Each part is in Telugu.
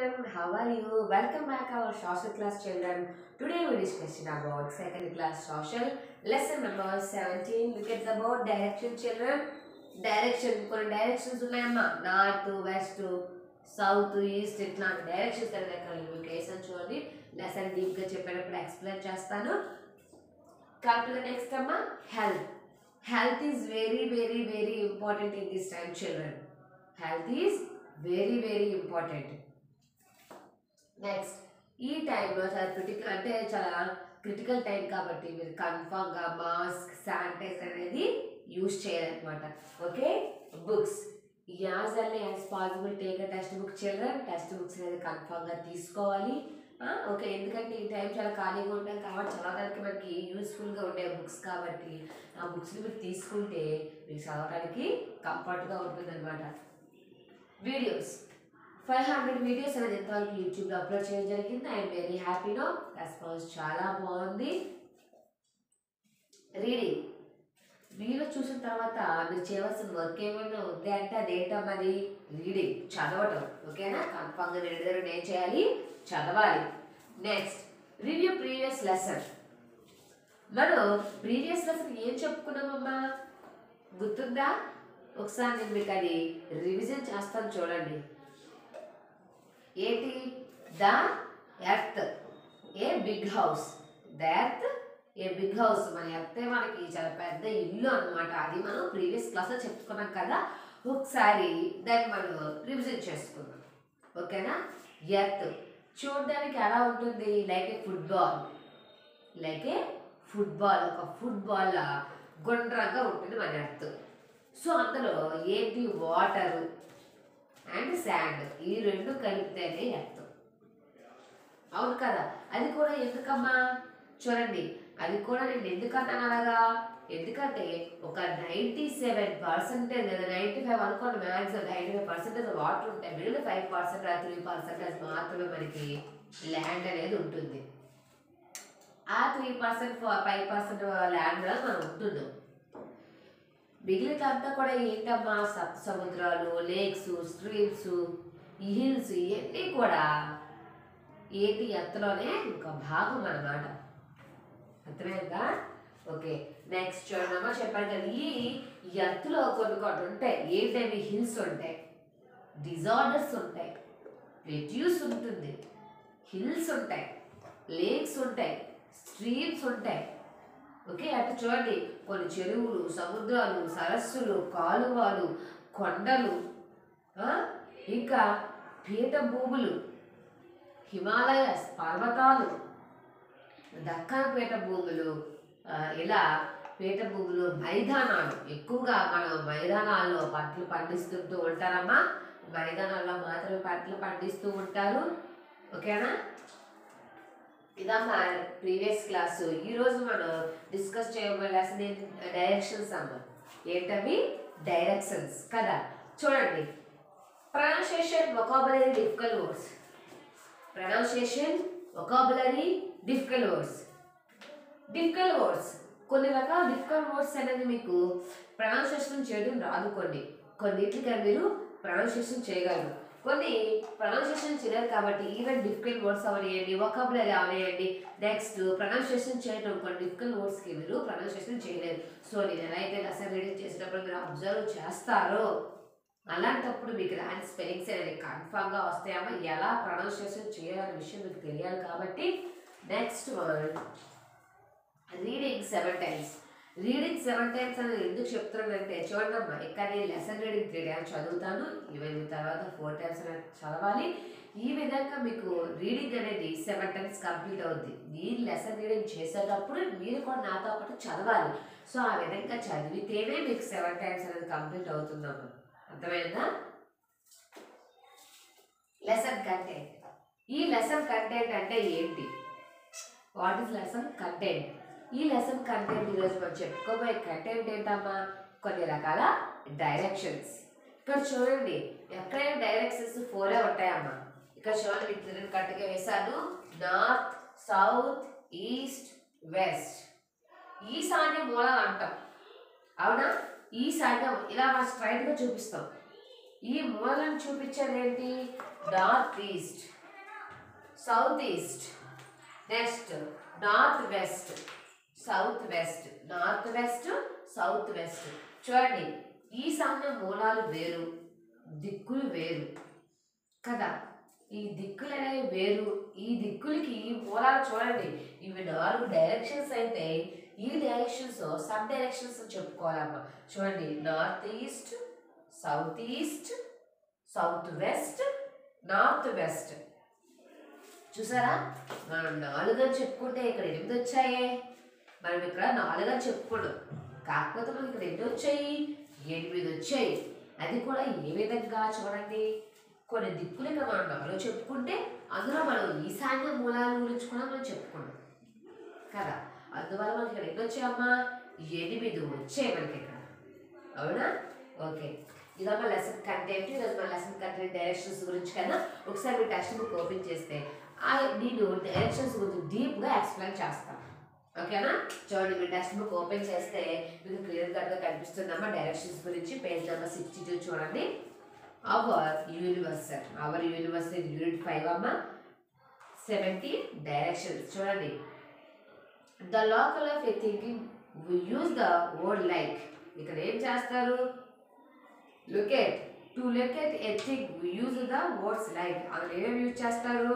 children, how are you? Welcome back our social class children. Today we discussing about second class social lesson number 17. Look at the board direction children. Direction కొన్ని డైరెక్షన్స్ ఉన్నాయమ్మా నార్త్ వెస్ట్ సౌత్ ఈస్ట్ ఇట్లాంటి డైరెక్షన్స్ దగ్గర మీకు వేసాను చూడండి లెసన్ డీప్గా చెప్పేటప్పుడు ఎక్స్ప్లెయిన్ చేస్తాను కమ్ టు ద నెక్స్ట్ అమ్మా health health is very very very important in this time children health is very very important next ఈ టైంలో చాలా క్రిటికల్ అంటే చాలా క్రిటికల్ టైం కాబట్టి మీరు కన్ఫామ్గా మాస్క్ శానిటైజర్ అనేది యూజ్ చేయాలన్నమాట okay books as early as possible take a text book children text books అనేది కన్ఫామ్గా తీసుకోవాలి ఓకే ఎందుకంటే ఈ టైం చాలా ఖాళీగా ఉంటాం కాబట్టి చదవడానికి మనకి యూస్ఫుల్గా ఉండే బుక్స్ కాబట్టి ఆ బుక్స్ని మీరు తీసుకుంటే మీకు చదవడానికి కంఫర్ట్గా ఉంటుంది అనమాట వీడియోస్ ఫైవ్ హండ్రెడ్ వీడియోస్ అనేది ఎంతవరకు యూట్యూబ్లో అప్లోడ్ చేయడం జరిగింది ఐఎమ్ వెరీ హ్యాపీనో రెస్పాన్స్ చాలా బాగుంది రీడింగ్ వీడియో చూసిన తర్వాత మీరు చేయవలసిన వర్క్ ఏమైనా ఉంది అంటే అదేంటో మరి రీడింగ్ చదవటం ఓకేనా కన్ఫామ్గా రెండు దగ్గర ఏం చేయాలి చదవాలి నెక్స్ట్ రివ్యూ ప్రీవియస్ లెసన్ మనం ప్రీవియస్ లెసన్ ఏం చెప్పుకున్నామమ్మా గుర్తుందా ఒకసారి నేను మీకు అది రివిజన్ చేస్తాను చూడండి ఏంటి the earth a big house the earth a big house మన ఎర్తే మనకి చాలా పెద్ద ఇల్లు అన్నమాట అది మనం ప్రీవియస్ క్లాస్లో చెప్పుకున్నాం కదా ఒకసారి దాన్ని మనం రివిజన్ చేసుకుందాం ఓకేనా ఎర్త్ చూడడానికి ఎలా ఉంటుంది like a football like a football ఒక ఫుట్బాల్ గుండ్రంగా ఉంటుంది మన ఎర్త్ సో అందులో ఏంటి వాటర్ అండ్ శాండ్ ఈ రెండు కలిపితేనే ఎర్త్ అవును కదా అది కూడా ఎందుకమ్మా చూడండి అది కూడా నేను ఎందుకన్నాను అలాగా ఎందుకంటే ఒక నైంటీ సెవెన్ పర్సెంటేజ్ లేదా నైంటీ ఫైవ్ అనుకోండి maximum ninety five percentage water ఉంటాయి మిగిలిన ఫైవ్ పర్సెంట్ త్రీ పర్సెంటేజ్ మాత్రమే మనకి ల్యాండ్ అనేది ఉంటుంది ఆ three percent five percent land మనం ఉంటున్నాం మిగిలినంతా కూడా ఏంటమ్మా సప్త సముద్రాలు లేక్స్ స్ట్రీమ్స్ ఈ హిల్స్ ఇవన్నీ కూడా ఏంటి ఎత్తులోనే ఒక భాగం అన్నమాట అర్థమైందా ఓకే నెక్స్ట్ చూడమ్మా చెప్పాను కదా ఈ ఎత్తులో కొన్ని కొన్ని ఉంటాయి ఏంటవి హిల్స్ ఉంటాయి డిజార్డర్స్ ఉంటాయి ప్లెట్యూస్ ఉంటుంది హిల్స్ ఉంటాయి లేక్స్ ఉంటాయి స్ట్రీమ్స్ ఉంటాయి ఓకే అటు చూడండి కొన్ని చెరువులు సముద్రాలు సరస్సులు కాలువలు కొండలు ఆ, ఇంకా పీఠ భూములు హిమాలయస్ పర్వతాలు దక్కన్ పీఠ భూములు ఆ, ఇలా పీఠ భూములు మైదానాలు ఎక్కువగా మనం మైదానాల్లో పంటలు పండిస్తుంటూ ఉంటారమ్మా మైదానాల్లో మాత్రమే పంటలు పండిస్తూ ఉంటారు ఓకేనా ఇదమ్మా ప్రీవియస్ క్లాస్ ఈ రోజు మనం డిస్కస్ చేయబోయే లెసన్ డైరెక్షన్స్ అమ్మ ఏంటవి డైరెక్షన్స్ కదా చూడండి pronunciation vocabulary difficult words pronunciation vocabulary difficult words difficult words కొన్ని రకాల డిఫికల్ వర్డ్స్ అనేది మీకు ప్రొనౌన్సియేషన్ చేయడం రాదు కొన్ని కొన్నిటికి మీరు ప్రొనౌన్సియేషన్ చేయగలరు కొన్ని ప్రొనౌన్సియేషన్ చేయలేరు కాబట్టి ఈవెన్ డిఫికల్ట్ వర్డ్స్ అవనియండి వొకాబులరీ అవనియండి నెక్స్ట్ ప్రొనౌన్సియేషన్ చేయడం కొన్ని డిఫికల్ట్ వర్డ్స్కి మీరు ప్రొనౌన్సియేషన్ చేయలేరు సో నేను ఎలా అయితే లెసన్ రీడింగ్ చేసేటప్పుడు మీరు అబ్జర్వ్ చేస్తారో అలాంటప్పుడు మీకు రాని స్పెల్లింగ్స్ అనేది కన్ఫామ్గా వస్తాయమ్మా ఎలా ప్రొనౌన్సియేషన్ చేయాలనే విషయం మీకు తెలియాలి కాబట్టి next word reading seven times reading seven times అనేది ఎందుకు చెప్తున్నానంటే చూడండి అమ్మా ఇక్కడ నేను లెసన్ రీడింగ్ త్రీ టైమ్స్ చదువుతాను ఈవెన్ తర్వాత ఫోర్ టైమ్స్ అనేది చదవాలి ఈ విధంగా మీకు రీడింగ్ అనేది సెవెన్ టైమ్స్ కంప్లీట్ అవుద్ది మీరు లెసన్ రీడింగ్ చేసేటప్పుడు మీరు కూడా నాతో పాటు చదవాలి సో ఆ విధంగా చదివితేనే మీకు సెవెన్ టైమ్స్ అనేది కంప్లీట్ అవుతుందమ్మా అర్థమైందా లెసన్ కంటెంట్ ఈ లెసన్ కంటెంట్ అంటే ఏంటి వాట్ ఈస్ లెసన్ కంటెంట్ ఈ లెసన్ కంటెంట్ ఈరోజు మనం చెప్పుకోబోయే కంటెంట్ ఏంటమ్మా కొన్ని రకాల డైరెక్షన్స్ ఇక్కడ చూడండి ఎక్కడైనా డైరెక్షన్స్ ఫోరే ఉంటాయమ్మా ఇక్కడ చూడండి మీకు నేను కరెక్ట్గా వేశాను నార్త్ సౌత్ ఈస్ట్ వెస్ట్ ఈశాన్య మూలాలు అంటాం అవునా ఈశాన్యం ఇలా మనం స్ట్రైట్గా చూపిస్తాం ఈ మూలను చూపించేది ఏంటి north east south east next north west south west north west south west చూడండి ఈ సమయం మూలాలు వేరు దిక్కులు వేరు కదా ఈ దిక్కులు అనేవి వేరు ఈ దిక్కులకి ఈ మూలాలు చూడండి ఇవి నాలుగు డైరెక్షన్స్ అయితే ఈ డైరెక్షన్స్ సబ్ డైరెక్షన్స్ అని చెప్పుకోవాలమ్మా చూడండి north east south east south west north west చూసారా మనం నాలుగు అని చెప్పుకుంటే ఇక్కడ ఎనిమిది వచ్చాయే మనం ఇక్కడ నాలుగు అని చెప్పుకున్నాం కాకపోతే మనకి ఇక్కడ ఎన్ని వచ్చాయి ఎనిమిది వచ్చాయి అది కూడా ఏ విధంగా చూడండి కొన్ని దిక్కులు ఇక్కడ మనం నాలుగు చెప్పుకుంటే అందులో మనం ఈశాన్య మూలాల గురించి కూడా మనం చెప్పుకున్నాం కదా అందువల్ల మనకి ఇక్కడ ఎన్ని వచ్చాయమ్మా ఎనిమిది వచ్చాయి మనకి ఇక్కడ అవునా ఓకే ఇదమ్మా లెసన్ కంటెంట్ ఈరోజు మన లెసన్ కంటెంట్ డైరెక్షన్స్ గురించి కదా ఒకసారి మీ టెక్స్ట్ బుక్ ఓపెన్ చేస్తే ఆ నేను డైరెక్షన్స్ గురించి డీప్గా ఎక్స్ప్లెయిన్ చేస్తాను ఓకేనా చూడండి మీ టెక్స్ట్ బుక్ ఓపెన్ చేస్తే మీకు క్లియర్ కట్గా కనిపిస్తుందమ్మా డైరెక్షన్స్ గురించి పేజ్ నెంబర్ సిక్స్టీ టూ చూడండి our universe our universe unit five అమ్మా సెవెంటీ డైరెక్షన్స్ చూడండి the local of a thinking we use the word like ఇక్కడ ఏం చేస్తారు look at to look at a thing we use the words like అక్కడ ఏమేమి యూజ్ చేస్తారు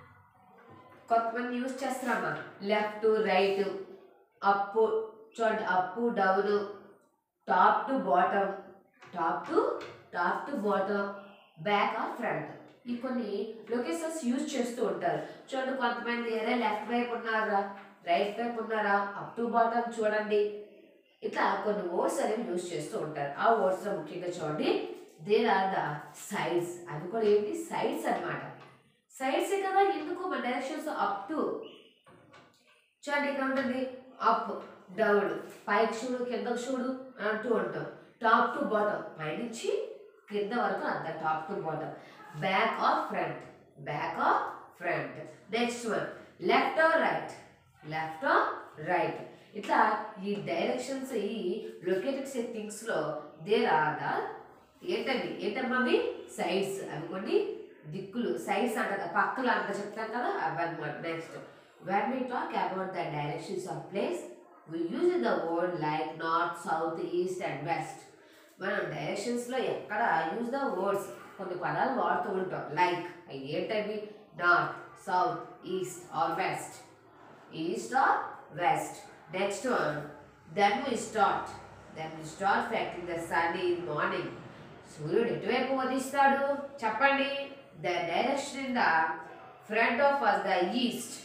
కొంతమంది యూజ్ చేస్తారమ్మా లెఫ్ట్ రైట్ అప్ చూడండి up down top to bottom top to top to bottom back or front ఈ కొన్ని లొకేషన్స్ యూజ్ చేస్తూ ఉంటారు చూడండి కొంతమంది అరే లెఫ్ట్ వైపు ఉన్నారా రైట్ వైపు ఉన్నారా అప్ టు బాటమ్ చూడండి ఇట్లా కొన్ని వర్డ్స్ అనేవి యూజ్ చేస్తూ ఉంటారు ఆ వర్డ్స్లో ముఖ్యంగా చూడండి దేర్ ఆర్ ద సైడ్స్ అవి కూడా ఏంటి సైడ్స్ అన్నమాట సైడ్స్ కదా ఎందుకు మన డైరెక్షన్స్ అప్ టు చూడండి ఇక్కడ ఉంటుంది అప్ డౌన్ పైకి చూడు కిందకు చూడు అని అంటూ ఉంటాం టాప్ టు బాటమ్ పైనుంచి కింద వరకు అంత top to bottom back or front back or front next one left or right left or right ఇట్లా ఈ డైరెక్షన్స్ ఈ లొకేటెడ్ సెట్టింగ్స్లో దేర్ ఆర్ ద ఏంటవి ఏంటమ్మా అవి సైడ్స్ అవి కొన్ని దిక్కులు సైడ్స్ అంట కదా, పక్కలు అంట చెప్తాం కదా అవి అనమాట next when we talk about the directions of place we use the word like north south east and west మనం డైరెక్షన్స్లో ఎక్కడ యూజ్ ద వర్డ్స్ కొన్ని పదాలు వాడుతూ ఉంటాం లైక్ అవి ఏంటవి north south east or west east or west next one then we start then we start facing the sun in morning సూర్యుడు ఎటువైపు ఉదయిస్తాడు చెప్పండి the direction in the front of us the east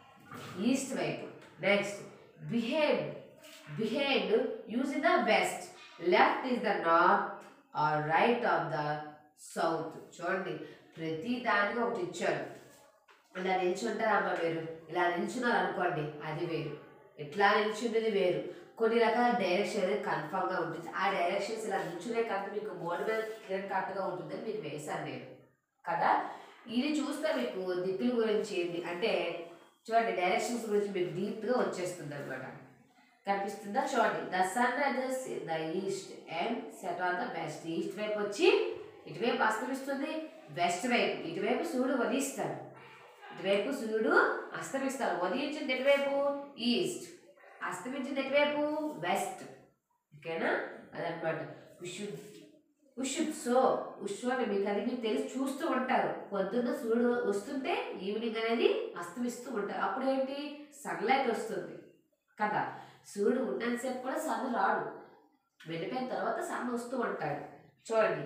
east వైపు next behind behind use in the west left is the north or right of the south చూడండి ప్రతి దానికి ఒకటి ఇచ్చాడు ఇలా నిల్చుంటారమ్మ వేరు ఇలా నిల్చున్నారు అనుకోండి అది వేరు ఇట్లా నిల్చున్నది వేరు కొన్ని రకాల డైరెక్షన్ అనేది కన్ఫామ్గా ఉంటుంది ఆ డైరెక్షన్స్ ఇలా నిల్చునే కనుక మీకు బోర్డు మీద క్లియర్ కట్గా ఉంటుందని మీకు వేశాను నేను కదా ఇది చూస్తే మీకు దిక్కుల గురించి ఏంటి అంటే చూడండి డైరెక్షన్స్ గురించి మీకు డీప్గా వచ్చేస్తుంది అనమాట కనిపిస్తుందా చూడండి the sun rises in the east and set on the west east వైపు వచ్చి ఇటువైపు అస్తమిస్తుంది వెస్ట్ వైపు ఇటువైపు సూర్యుడు ఉదయిస్తాడు ఇటువైపు సూర్యుడు అస్తమిస్తాడు ఉదయించింది ఎటువైపు ఈస్ట్ అస్తమించింది ఎటువైపు వెస్ట్ ఓకేనా అదనమాట షుడ్ ఉషుడ్ సో ఉషు అని మీకు అది మీకు తెలిసి చూస్తూ ఉంటారు పొద్దున్న సూర్యుడు వస్తుంటే ఈవినింగ్ అనేది అస్తమిస్తూ ఉంటారు అప్పుడు ఏంటి సన్లైట్ వస్తుంది కదా సూర్యుడు ఉన్నంతసేపు కూడా సన్ రాడు వెళ్ళిపోయిన తర్వాత సన్ వస్తూ ఉంటాడు చూడండి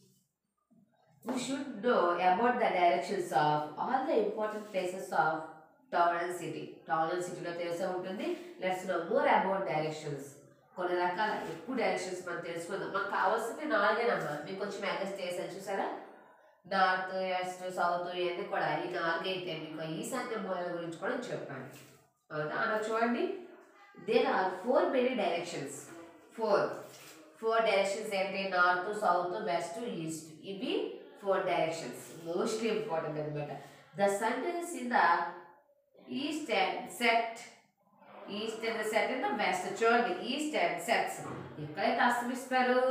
we should know about the directions of all the important places of town and city. Town and cityలో తెలిసే ఉంటుంది let's know more about directions కొన్ని రకాల ఎక్కువ డైరెక్షన్స్ మనం తెలుసుకుందాం మనకు కావాల్సింది నాలుగేనమ్మా మీకు కొంచెం మ్యాగస్ చేశాను చూసారా నార్త్ వెస్ట్ సౌత్ ఇవన్నీ కూడా ఈ నాలుగైతే మీకు ఈశాన్య మూల గురించి కూడా చెప్పాను అవునా అలా చూడండి there are four many directions four four directions ఏంటి నార్త్ సౌత్ వెస్ట్ ఈస్ట్ ఇవి ఫోర్ డైరెక్షన్స్ మోస్ట్లీ ఇంపార్టెంట్ అనమాట the sun is in the east and set east and set in the west చూడండి ఈస్ట్ అండ్ సెట్స్ ఎక్కడైతే అస్తమిస్తారు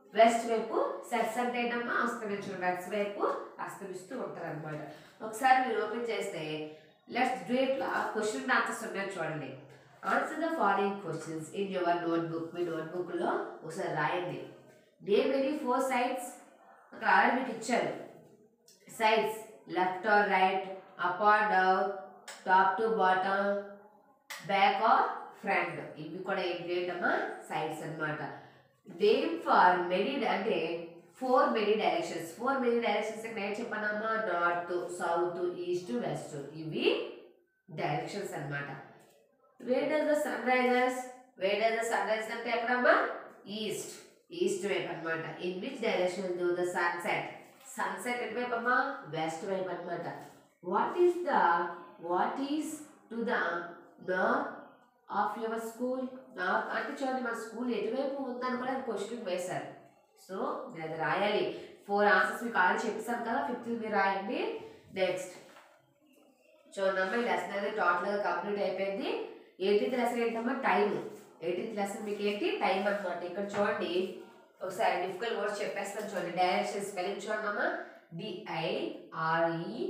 వెస్ట్ వైపు సెట్స్ అంటే ఏంటమ్మా అస్తమించడం వెస్ట్ వైపు అస్తమిస్తూ ఉంటారు అనమాట ఒకసారి మీరు ఓపెన్ చేస్తే let's do it question answers ఉన్నాయి చూడండి answer the following questions in your notebook మీ నోట్బుక్లో ఒకసారి రాయండి నేమ్ వెరీ ఫోర్ సైడ్స్ అక్కడ ఆల్రెడీ మీకు ఇచ్చారు sides left or right up or down top to bottom back or front ఇవి కూడా ఏంటి ఏంటమ్మా సైడ్స్ అన్నమాట నేమ్ ఫర్ మెనీ అంటే four many directions four many directions అంటే ఏం చెప్పానమ్మా నార్త్ సౌత్ ఈస్ట్ వెస్ట్ ఇవి డైరెక్షన్స్ అన్నమాట wear does the sun rises where does the sun rise అంటే ఎక్కడమ్మా ఈస్ట్ ఈస్ట్ వైపు అన్నమాట in which direction do the sun set sun set ఎటువైపు అమ్మా వెస్ట్ వైపు అన్నమాట what is the what is to the north of your school north అంటే చూడండి మన స్కూల్ ఎటువైపు ఉందని కూడా క్వశ్చన్ వేశారు సో మీరు అది రాయాలి ఫోర్ ఆన్సర్స్ మీకు ఆల్రెడీ చెప్పేసాను కదా ఫిఫ్త్ మీరు రాయండి నెక్స్ట్ చూడండి అమ్మా ఈ లెసన్ అనేది టోటల్గా కంప్లీట్ అయిపోయింది ఎయిటీన్త్ లెసన్ ఏంటమ్మా టైం ఎయిటీన్త్ లెసన్ మీకు ఏంటి టైం అన్నమాట ఇక్కడ చూడండి ఒకసారి డిఫికల్ట్ వర్డ్స్ చెప్పేస్తాను చూడండి డైరెక్షన్ స్పెల్లింగ్ చూడండి అమ్మా D I R E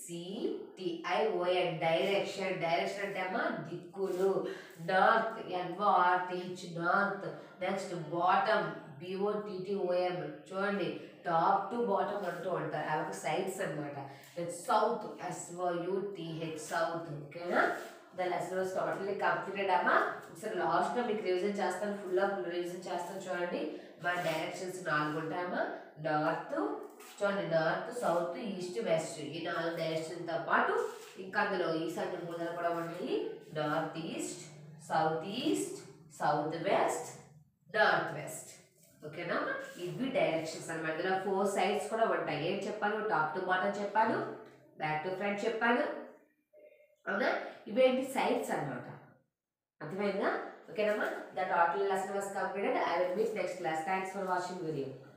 C T I O N direction direction అంటే అమ్మా దిక్కులు north N O R T H north next bottom B O T T O M చూడండి టాప్ టు బాటమ్ అంటూ ఉంటారు అవి ఒక సైడ్స్ అనమాట సౌత్ ఎస్ఓయుటిహెచ్ సౌత్ ఓకేనా the lesson was totally completed అమ్మా ఒకసారి లాస్ట్లో మీకు రివిజన్ చేస్తాను ఫుల్ ఆఫ్ రివిజన్ చేస్తాను చూడండి మన డైరెక్షన్స్ నాలుగు ఉంటాయమ్మా నార్త్ చూడండి నార్త్ సౌత్ ఈస్ట్ వెస్ట్ ఈ నాలుగు డైరెక్షన్తో పాటు ఇంకా అందులో ఈశాన్య మూలలు కూడా ఉన్నాయి north east south east south west north west ఓకేనా ఇవి డైరెక్షన్స్ అన్నమాట ఇందులో ఫోర్ సైడ్స్ కూడా ఉంటాయి ఏం చెప్పాను టాప్ టు బాటమ్ చెప్పాను బ్యాక్ టు ఫ్రంట్ చెప్పాను అవునా ఇవేంటి సైడ్స్ అన్నమాట అర్థమైందా ఓకేనమ్మా the total lesson was completed I will meet next class thanks for watching video